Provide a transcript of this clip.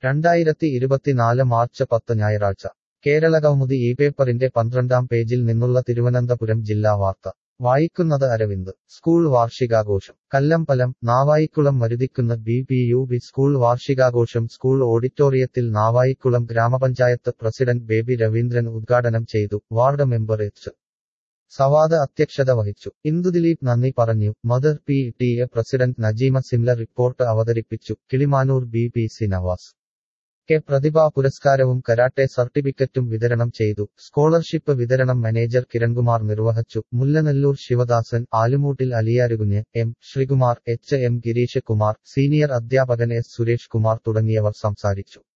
രണ്ടായിരത്തി ഇരുപത്തിനാല് മാർച്ച് പത്ത് ഞായറാഴ്ച കേരളകൗമുദി ഈ പേപ്പറിന്റെ പന്ത്രണ്ടാം പേജിൽ നിന്നുള്ള തിരുവനന്തപുരം ജില്ലാ വാർത്ത വായിക്കുന്നത് അരവിന്ദ് സ്കൂൾ വാർഷികാഘോഷം Kallambalam Navaikulam Maruthikkunnu B P U B school വാർഷികാഘോഷം സ്കൂൾ ഓഡിറ്റോറിയത്തിൽ നാവായിക്കുളം ഗ്രാമപഞ്ചായത്ത് പ്രസിഡന്റ് ബേബി രവീന്ദ്രൻ ഉദ്ഘാടനം ചെയ്തു വാർഡ് മെമ്പർ എച്ച് സവാദ് അധ്യക്ഷത വഹിച്ചു ഇന്ദുദിലീപ് നന്ദി പറഞ്ഞു mother P T A president Najeema Simla report അവതരിപ്പിച്ചു Kilimanoor B P C Navas K പ്രതിഭാ പുരസ്കാരവും കരാട്ടെ സർട്ടിഫിക്കറ്റും വിതരണം ചെയ്തു സ്കോളർഷിപ്പ് വിതരണം മാനേജർ കിരൺകുമാർ നിർവഹിച്ചു Mullanellur Sivadasan Alumoottil Aliyarukunju M Sreekumar H M Gireesh Kumar senior അധ്യാപകൻ എസ് സുരേഷ് കുമാർ തുടങ്ങിയവർ സംസാരിച്ചു